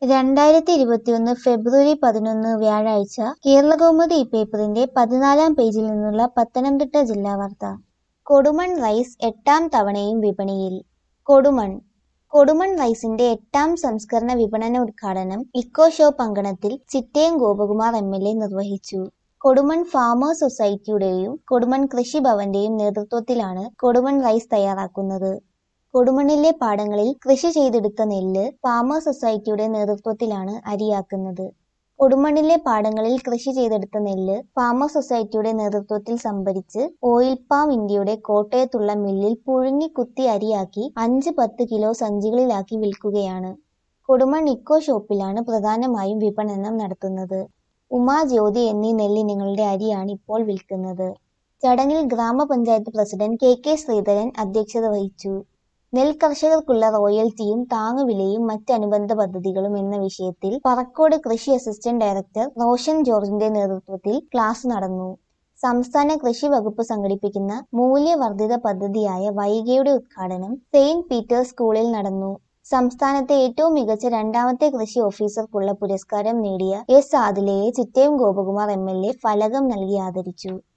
രണ്ടായിരത്തി ഇരുപത്തിയൊന്ന് ഫെബ്രുവരി പതിനൊന്ന് വ്യാഴാഴ്ച കേരളകൗമുദി പേപ്പറിന്റെ പതിനാലാം പേജിൽ നിന്നുള്ള പത്തനംതിട്ട ജില്ലാ വാർത്ത കൊടുമൺ റൈസ് എട്ടാം തവണയും വിപണിയിൽ കൊടുമൺ കൊടുമൺ റൈസിന്റെ എട്ടാം സംസ്കരണ വിപണന ഉദ്ഘാടനം ഇക്കോ ഷോപ്പ് അങ്കണത്തിൽ Chittayam Gopakumar M L A നിർവഹിച്ചു കൊടുമൺ ഫാമേഴ്സ് സൊസൈറ്റിയുടെയും കൊടുമൺ കൃഷിഭവന്റെയും നേതൃത്വത്തിലാണ് കൊടുമൺ റൈസ് തയ്യാറാക്കുന്നത് കൊടുമണ്ണിലെ പാടങ്ങളിൽ കൃഷി ചെയ്തെടുത്ത നെല്ല് ഫാമേഴ്സ് സൊസൈറ്റിയുടെ നേതൃത്വത്തിലാണ് അരിയാക്കുന്നത് കൊടുമണ്ണിലെ പാടങ്ങളിൽ കൃഷി ചെയ്തെടുത്ത നെല്ല് ഫാമേഴ്സ് സൊസൈറ്റിയുടെ നേതൃത്വത്തിൽ സംഭരിച്ച് ഓയിൽ പാം ഇന്ത്യയുടെ കോട്ടയത്തുള്ള മില്ലിൽ പുഴുങ്ങി കുത്തി അരിയാക്കി അഞ്ച് പത്ത് കിലോ സഞ്ചികളിലാക്കി വിൽക്കുകയാണ് കൊടുമൺ ഇക്കോ ഷോപ്പിലാണ് പ്രധാനമായും വിപണനം നടത്തുന്നത് ഉമാ ജ്യോതി എന്നീ നെല്ലിനങ്ങളുടെ അരിയാണ് ഇപ്പോൾ വിൽക്കുന്നത് ചടങ്ങിൽ ഗ്രാമപഞ്ചായത്ത് പ്രസിഡന്റ് കെ കെ ശ്രീധരൻ അധ്യക്ഷത വഹിച്ചു നെൽകർഷകർക്കുള്ള റോയൽറ്റിയും താങ്ങുവിലയും മറ്റനുബന്ധ പദ്ധതികളും എന്ന വിഷയത്തിൽ പറക്കോട് കൃഷി അസിസ്റ്റന്റ് ഡയറക്ടർ റോഷൻ ജോർജിന്റെ നേതൃത്വത്തിൽ ക്ലാസ് നടന്നു സംസ്ഥാന കൃഷി വകുപ്പ് സംഘടിപ്പിക്കുന്ന മൂല്യവർദ്ധിത പദ്ധതിയായ വൈഗയുടെ ഉദ്ഘാടനം സെയിന്റ് പീറ്റേഴ്സ് സ്കൂളിൽ നടന്നു സംസ്ഥാനത്തെ ഏറ്റവും മികച്ച രണ്ടാമത്തെ കൃഷി ഓഫീസർക്കുള്ള പുരസ്കാരം നേടിയ എസ് ആദിലയെ Chittayam Gopakumar M L A ഫലകം നൽകി ആദരിച്ചു